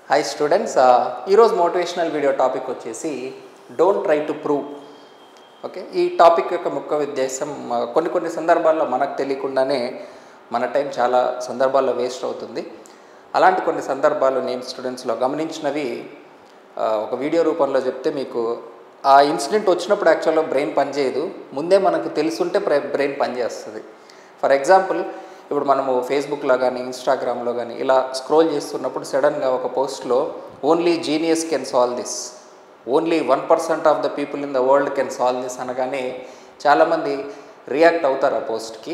hi students ఈరోజు motivational video topic వచ్చేసి don't try to prove okay ఈ topic యొక్క ముఖ్య ఉద్దేశం ఆ, కొన్ని కొన్ని సందర్భాల్లో మనకు తెలియకుండానే మన టైం చాలా సందర్భాల్లో వేస్ట్ అవుతుంది అలాంటి కొన్ని సందర్భాలు నేను స్టూడెంట్స్లో గమనించినవి ఆ, ఒక వీడియో రూపంలో చెప్తే మీకు ఆ ఇన్సిడెంట్ వచ్చినప్పుడు యాక్చువల్గా బ్రెయిన్ పనిచేయదు ముందే మనకు తెలుసుంటే బ్రెయిన్ పనిచేస్తుంది ఫర్ ఎగ్జాంపుల్ ఇప్పుడు మనము ఫేస్బుక్లో కానీ ఇన్స్టాగ్రామ్లో కానీ ఇలా స్క్రోల్ చేస్తున్నప్పుడు సడన్గా ఒక పోస్ట్లో only genius can solve this only one percent of the people in the world can solve this అనగానే చాలామంది రియాక్ట్ అవుతారు ఆ పోస్ట్కి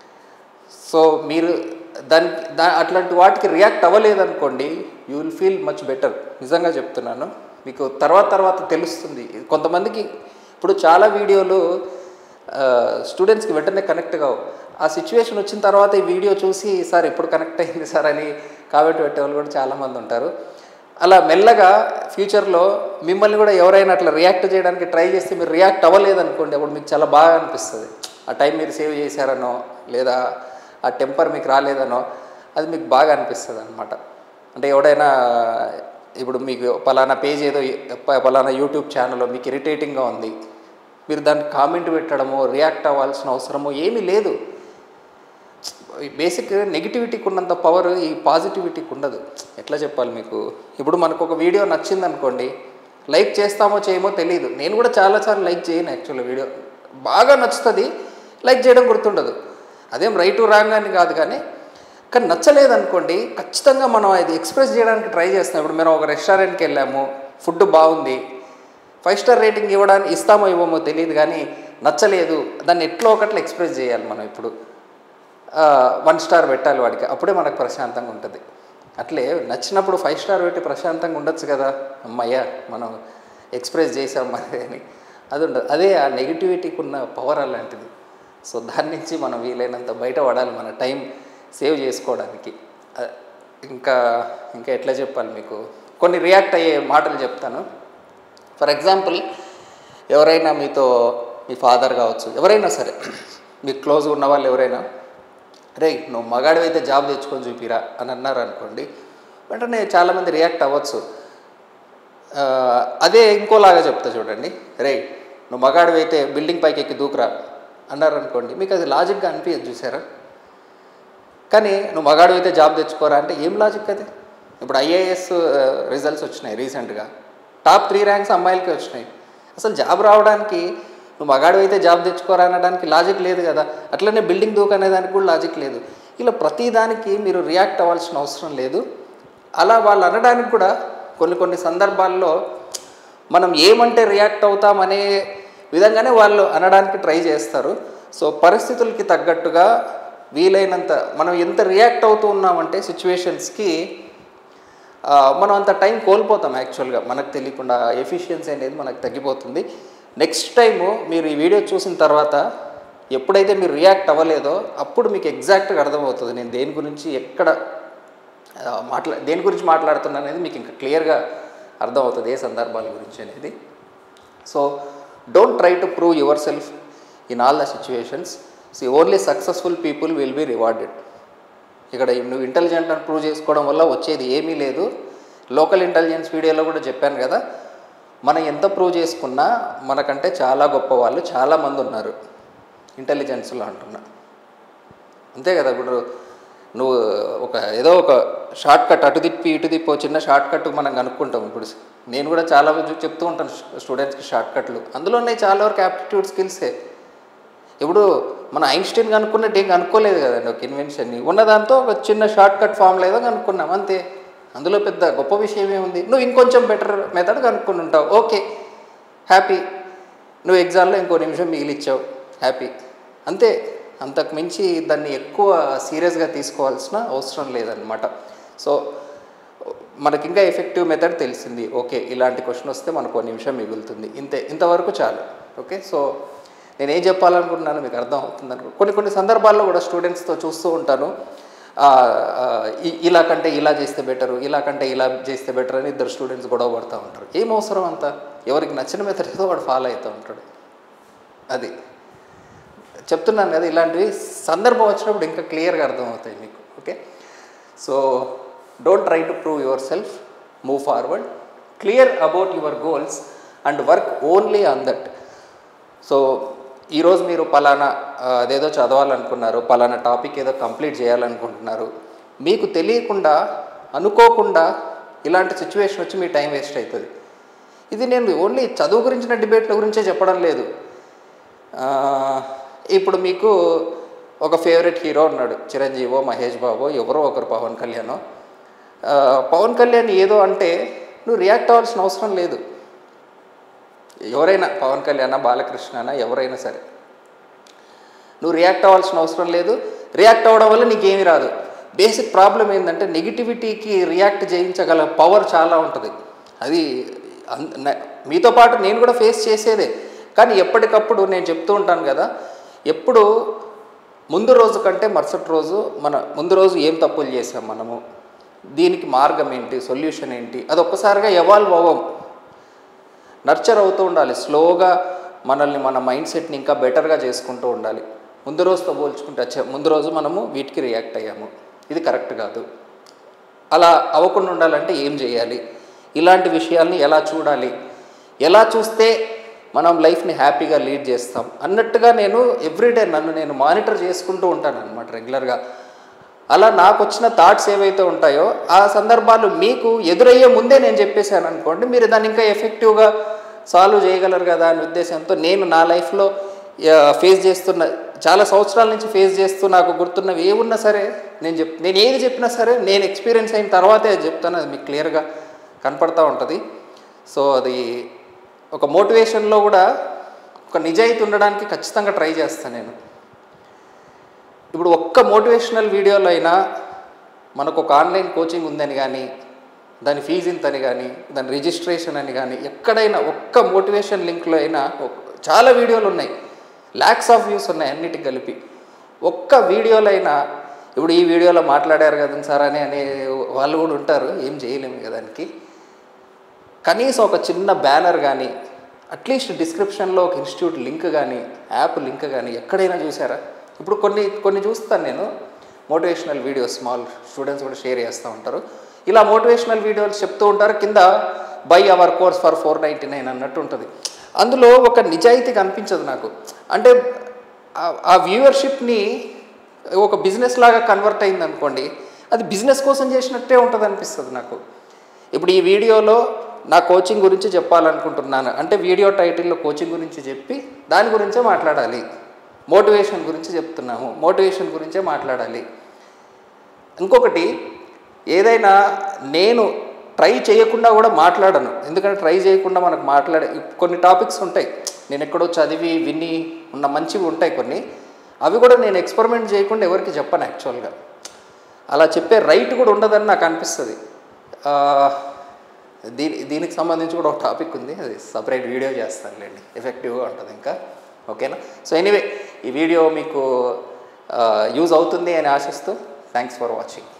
సో మీరు దాని దా అట్లాంటి వాటికి రియాక్ట్ అవ్వలేదనుకోండి you will feel much better నిజంగా చెప్తున్నాను మీకు తర్వాత తర్వాత తెలుస్తుంది కొంతమందికి ఇప్పుడు చాలా వీడియోలు స్టూడెంట్స్కి వెంటనే కనెక్ట్ కావు ఆ సిచ్యువేషన్ వచ్చిన తర్వాత ఈ వీడియో చూసి సార్ ఎప్పుడు కనెక్ట్ అయింది సార్ అని కామెంట్ పెట్టేవాళ్ళు కూడా చాలామంది ఉంటారు అలా మెల్లగా ఫ్యూచర్లో మిమ్మల్ని కూడా ఎవరైనా అట్లా రియాక్ట్ చేయడానికి ట్రై చేస్తే మీరు రియాక్ట్ అవ్వలేదనుకోండి అప్పుడు మీకు చాలా బాగా అనిపిస్తుంది ఆ టైం మీరు సేవ్ చేశారనో లేదా ఆ టెంపర్ మీకు రాలేదనో అది మీకు బాగా అనిపిస్తుంది అనమాట అంటే ఎవడైనా ఇప్పుడు మీకు పలానా పేజ్ ఏదో ప- పలానా యూట్యూబ్ ఛానల్లో మీకు ఇరిటేటింగ్గా ఉంది మీరు దానికి కామెంట్ పెట్టడమో రియాక్ట్ అవ్వాల్సిన అవసరమో ఏమీ లేదు బేసిక్ నెగిటివిటీకి ఉన్నంత పవర్ ఈ పాజిటివిటీకి ఉండదు ఎట్లా చెప్పాలి మీకు ఇప్పుడు మనకు ఒక వీడియో నచ్చింది అనుకోండి లైక్ చేస్తామో చేయమో తెలియదు నేను కూడా చాలాసార్లు లైక్ చేయను యాక్చువల్ వీడియో బాగా నచ్చుతుంది లైక్ చేయడం గుర్తుండదు అదేం రైటు రాంగ్ అని కాదు కానీ కానీ నచ్చలేదు అనుకోండి ఖచ్చితంగా మనం అది ఎక్స్ప్రెస్ చేయడానికి ట్రై చేస్తాం ఇప్పుడు మేము ఒక రెస్టారెంట్కి వెళ్ళాము ఫుడ్ బాగుంది ఫైవ్ స్టార్ రేటింగ్ ఇవ్వడానికి ఇస్తామో ఇవ్వమో తెలియదు కానీ నచ్చలేదు దాన్ని ఎట్లా ఒకట్లా ఎక్స్ప్రెస్ చేయాలి మనం ఇప్పుడు వన్ స్టార్ పెట్టాలి వాడికి అప్పుడే మనకు ప్రశాంతంగా ఉంటుంది అట్లే నచ్చినప్పుడు ఫైవ్ స్టార్ పెట్టి ప్రశాంతంగా ఉండొచ్చు కదా అమ్మయ్య మనం ఎక్స్ప్రెస్ చేసాం మరి అని అది ఉండదు అదే ఆ నెగిటివిటీకి ఉన్న పవర్ అలాంటిది సో దాని నుంచి మనం వీలైనంత బయటపడాలి మన టైం సేవ్ చేసుకోవడానికి ఆ, ఇంకా ఇంకా ఎట్లా చెప్పాలి మీకు కొన్ని రియాక్ట్ అయ్యే మాటలు చెప్తాను ఫర్ ఎగ్జాంపుల్ ఎవరైనా మీతో మీ ఫాదర్ కావచ్చు ఎవరైనా సరే మీకు క్లోజ్గా ఉన్న వాళ్ళు ఎవరైనా రే నువ్వు మగాడివైతే జాబ్ తెచ్చుకొని చూపిరా అని అన్నారు అనుకోండి వెంటనే చాలామంది రియాక్ట్ అవ్వచ్చు ఆ, అదే ఇంకోలాగా చెప్తా చూడండి రే నువ్వు మగాడివైతే బిల్డింగ్ పైకి ఎక్కి దూకురా అన్నారు అనుకోండి మీకు అది లాజిక్గా అనిపించదు చూసారా కానీ నువ్వు మగాడివైతే జాబ్ తెచ్చుకోరా అంటే ఏం లాజిక్ అది ఇప్పుడు ఐఏఎస్ రిజల్ట్స్ వచ్చినాయి రీసెంట్గా టాప్ త్రీ ర్యాంక్స్ అమ్మాయిలకి వచ్చినాయి అసలు జాబ్ రావడానికి నువ్వు మగాడు అయితే జాబ్ తెచ్చుకోరా అనడానికి లాజిక్ లేదు కదా అట్లనే బిల్డింగ్ దూకు అనే దానికి కూడా లాజిక్ లేదు ఇలా ప్రతి దానికి మీరు రియాక్ట్ అవ్వాల్సిన అవసరం లేదు అలా వాళ్ళు అనడానికి కూడా కొన్ని కొన్ని సందర్భాల్లో మనం ఏమంటే రియాక్ట్ అవుతామనే విధంగానే వాళ్ళు అనడానికి ట్రై చేస్తారు సో పరిస్థితులకి తగ్గట్టుగా వీలైనంత మనం ఎంత రియాక్ట్ అవుతూ ఉన్నామంటే సిచ్యువేషన్స్కి ఆ, మనం అంత టైం కోల్పోతాం యాక్చువల్గా మనకు తెలియకుండా ఎఫిషియన్సీ అనేది మనకు తగ్గిపోతుంది నెక్స్ట్ టైము మీరు ఈ వీడియో చూసిన తర్వాత ఎప్పుడైతే మీరు రియాక్ట్ అవ్వలేదో అప్పుడు మీకు ఎగ్జాక్ట్గా అర్థమవుతుంది నేను దేని గురించి ఎక్కడ ఆ, మాట్లా దేని గురించి మాట్లాడుతున్నా అనేది మీకు ఇంకా క్లియర్గా అర్థమవుతుంది ఏ సందర్భాల గురించి అనేది so don't try to prove yourself in all the situations see only successful people will be rewarded ఇక్కడ నువ్వు ఇంటెలిజెంట్ అని ప్రూవ్ చేసుకోవడం వల్ల వచ్చేది ఏమీ లేదు లోకల్ ఇంటెలిజెన్స్ వీడియోలో కూడా చెప్పాను కదా మనం ఎంత ప్రూవ్ చేసుకున్నా మనకంటే చాలా గొప్ప వాళ్ళు చాలామంది ఉన్నారు ఇంటెలిజెన్స్లో అంటున్నా అంతే కదా ఇప్పుడు నువ్వు ఒక ఏదో ఒక షార్ట్ కట్ అటు తిప్పి ఇటు తిప్పి ఓ చిన్న షార్ట్ కట్ మనం కనుక్కుంటాం ఇప్పుడు నేను కూడా చాలా మంది చెప్తూ ఉంటాను స్టూడెంట్స్కి షార్ట్ కట్లు అందులో ఉన్నాయి చాలా వరకు యాప్టిట్యూడ్ స్కిల్సే ఇప్పుడు మన ఐన్స్టీన్ కనుక్కున్నట్టు ఏం కనుక్కోలేదు కదండి ఒక ఇన్వెన్షన్ని ఉన్నదాంతో ఒక చిన్న షార్ట్ కట్ ఫామ్ లేదో కనుక్కున్నాం అంతే అందులో పెద్ద గొప్ప విషయం ఏముంది నువ్వు ఇంకొంచెం బెటర్ మెథడ్ కనుక్కొని ఉంటావు ఓకే హ్యాపీ నువ్వు ఎగ్జామ్లో ఇంకో నిమిషం మిగిలిచ్చావు హ్యాపీ అంతే అంతకు మించి దాన్ని ఎక్కువ సీరియస్గా తీసుకోవాల్సిన అవసరం లేదనమాట సో మనకి ఇంకా ఎఫెక్టివ్ మెథడ్ తెలిసింది ఓకే ఇలాంటి క్వశ్చన్ వస్తే మనకు ఒక నిమిషం మిగులుతుంది ఇంతే ఇంతవరకు చాలు ఓకే సో నేను ఏం చెప్పాలనుకుంటున్నాను మీకు అర్థం అవుతుంది అనుకో కొన్ని కొన్ని సందర్భాల్లో కూడా స్టూడెంట్స్తో చూస్తూ ఉంటాను ఆ, ఆ, ఇ- ఇలా కంటే ఇలా చేస్తే బెటరు ఇలా కంటే ఇలా చేస్తే బెటర్ అని ఇద్దరు స్టూడెంట్స్ గొడవ పడుతూ ఉంటారు ఏం అవసరం అంత ఎవరికి నచ్చిన మెథడ్ ఏదో వాడు ఫాలో అవుతూ ఉంటాడు అది చెప్తున్నాను కదా ఇలాంటివి సందర్భం వచ్చినప్పుడు ఇంకా క్లియర్గా అర్థమవుతాయి మీకు okay so don't try to prove yourself move forward clear about your goals and work only on that so ఈరోజు మీరు పలానా ఆ, అదేదో చదవాలనుకున్నారు పలానా టాపిక్ ఏదో కంప్లీట్ చేయాలనుకుంటున్నారు మీకు తెలియకుండా అనుకోకుండా ఇలాంటి సిచ్యువేషన్ వచ్చి మీ టైం వేస్ట్ అవుతుంది ఇది నేను ఓన్లీ చదువు గురించిన డిబేట్ల గురించే చెప్పడం లేదు ఆ, ఇప్పుడు మీకు ఒక ఫేవరెట్ హీరో ఉన్నాడు చిరంజీవో మహేష్ బాబో ఎవరో ఒకరు పవన్ కళ్యాణ్ పవన్ కళ్యాణ్ ఏదో అంటే నువ్వు రియాక్ట్ అవ్వాల్సిన అవసరం లేదు ఎవరైనా పవన్ కళ్యాణ్ బాలకృష్ణ ఎవరైనా సరే నువ్వు రియాక్ట్ అవ్వాల్సిన అవసరం లేదు రియాక్ట్ అవ్వడం వల్ల నీకేమీ రాదు బేసిక్ ప్రాబ్లం ఏంటంటే నెగిటివిటీకి రియాక్ట్ చేయించగల పవర్ చాలా ఉంటుంది అది అన్- న- మీతో పాటు నేను కూడా ఫేస్ చేసేదే కానీ ఎప్పటికప్పుడు నేను చెప్తూ ఉంటాను కదా ఎప్పుడు ముందు రోజు కంటే మరుసటి రోజు మన ముందు రోజు ఏం తప్పులు చేసాం మనము దీనికి మార్గం ఏంటి సొల్యూషన్ ఏంటి అది ఒక్కసారిగా ఎవాల్వ్ అవ్వం నర్చర్ అవుతూ ఉండాలి స్లోగా మనల్ని మన మైండ్ సెట్ని ఇంకా బెటర్గా చేసుకుంటూ ఉండాలి ముందు రోజుతో పోల్చుకుంటే అచ్చా ముందు రోజు మనము వీటికి రియాక్ట్ అయ్యాము ఇది కరెక్ట్ కాదు అలా అవ్వకుండా ఉండాలంటే ఏం చేయాలి ఇలాంటి విషయాల్ని ఎలా చూడాలి ఎలా చూస్తే మనం లైఫ్ని హ్యాపీగా లీడ్ చేస్తాం అన్నట్టుగా నేను ఎవ్రీడే నన్ను నేను మానిటర్ చేసుకుంటూ ఉంటాను అనమాట రెగ్యులర్గా అలా నాకు వచ్చిన థాట్స్ ఏవైతే ఉంటాయో ఆ సందర్భాలు మీకు ఎదురయ్యే ముందే నేను చెప్పేశాను అనుకోండి మీరు దాన్ని ఇంకా ఎఫెక్టివ్గా సాల్వ్ చేయగలరు కదా అనే ఉద్దేశంతో నేను నా లైఫ్లో ఫేస్ చేస్తున్న చాలా సంవత్సరాల నుంచి ఫేస్ చేస్తూ నాకు గుర్తున్నవి ఏమున్నా సరే నేను చెప్ నేను ఏది చెప్పినా సరే నేను ఎక్స్పీరియన్స్ అయిన తర్వాతే అది చెప్తాను అది మీకు క్లియర్గా కనపడతా ఉంటుంది సో అది ఒక మోటివేషన్లో కూడా ఒక నిజాయితీ ఉండడానికి ఖచ్చితంగా ట్రై చేస్తాను నేను ఇప్పుడు ఒక్క మోటివేషనల్ వీడియోలో అయినా మనకు ఒక ఆన్లైన్ కోచింగ్ ఉందని కానీ దాని ఫీజు ఇంతని కానీ దాని రిజిస్ట్రేషన్ అని కానీ ఎక్కడైనా ఒక్క మోటివేషన్ లింక్లో అయినా ఒక- చాలా వీడియోలు ఉన్నాయి ల్యాక్స్ ఆఫ్ వ్యూస్ ఉన్నాయి అన్నిటికి కలిపి ఒక్క వీడియోలో అయినా ఇప్పుడు ఈ వీడియోలో మాట్లాడారు కదా సార్ అని అనే వాళ్ళు కూడా ఉంటారు ఏం చేయలేము కదా దానికి కనీసం ఒక చిన్న బ్యానర్ కానీ అట్లీస్ట్ డిస్క్రిప్షన్లో ఒక ఇన్స్టిట్యూట్ లింక్ కానీ యాప్ లింక్ కానీ ఎక్కడైనా చూసారా ఇప్పుడు కొన్ని కొన్ని చూస్తాను నేను మోటివేషనల్ వీడియోస్ స్మాల్ స్టూడెంట్స్ కూడా షేర్ చేస్తూ ఉంటారు ఇలా మోటివేషనల్ వీడియోస్ చెప్తూ ఉంటారు కింద buy our course for four ninety nine అన్నట్టు ఉంటుంది అందులో ఒక నిజాయితీ కనిపించదు నాకు అంటే ఆ- ఆ వ్యూవర్షిప్ని ఒక బిజినెస్ లాగా కన్వర్ట్ అయింది అనుకోండి అది బిజినెస్ కోసం చేసినట్టే ఉంటుంది అనిపిస్తుంది నాకు ఇప్పుడు ఈ వీడియోలో నా కోచింగ్ గురించి చెప్పాలనుకుంటున్నాను అంటే వీడియో టైటిల్లో కోచింగ్ గురించి చెప్పి దాని గురించే మాట్లాడాలి మోటివేషన్ గురించి చెప్తున్నాము మోటివేషన్ గురించే మాట్లాడాలి ఇంకొకటి ఏదైనా నేను ట్రై చేయకుండా కూడా మాట్లాడను ఎందుకంటే ట్రై చేయకుండా మనకు మాట్లాడే కొన్ని టాపిక్స్ ఉంటాయి నేను ఎక్కడో చదివి విని ఉన్న మంచివి ఉంటాయి కొన్ని అవి కూడా నేను ఎక్స్పెరిమెంట్ చేయకుండా ఎవరికి చెప్పను యాక్చువల్గా అలా చెప్పే రైట్ కూడా ఉండదని నాకు అనిపిస్తుంది ఆ, దీని దీనికి సంబంధించి కూడా ఒక టాపిక్ ఉంది అది సపరేట్ వీడియో చేస్తానులేండి ఎఫెక్టివ్గా ఉంటుంది ఇంకా ఓకేనా సో ఎనీవే ఈ వీడియో మీకు యూజ్ అవుతుంది అని ఆశిస్తూ థ్యాంక్స్ ఫర్ వాచింగ్